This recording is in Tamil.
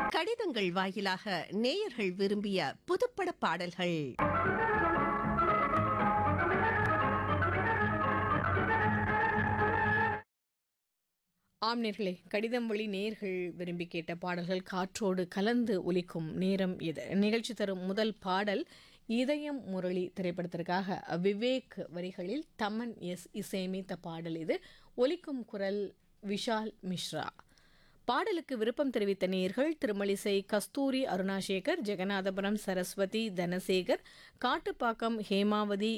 கடிதங்கள் வாயிலாக நேயர்கள் விரும்பிய புதுப்பட பாடல்கள் ஆம் நேர்களே கடிதம் வழி நேர்கள் விரும்பி கேட்ட பாடல்கள் காற்றோடு கலந்து ஒலிக்கும் நேரம் இது நிகழ்ச்சி தரும் முதல் பாடல் இதயம் முரளி திரைப்படத்திற்காக விவேக் வரிகளில் தமன் எஸ் இசையமைத்த பாடல் இது ஒலிக்கும் குரல் விஷால் மிஸ்ரா பாடலுக்கு விருப்பம் தெரிவித்த நேயர்கள் திருமலிசை கஸ்தூரி அருணாசேகர் ஜெகநாதபுரம் சரஸ்வதி தனசேகர் காட்டுப்பாக்கம் ஹேமாவதி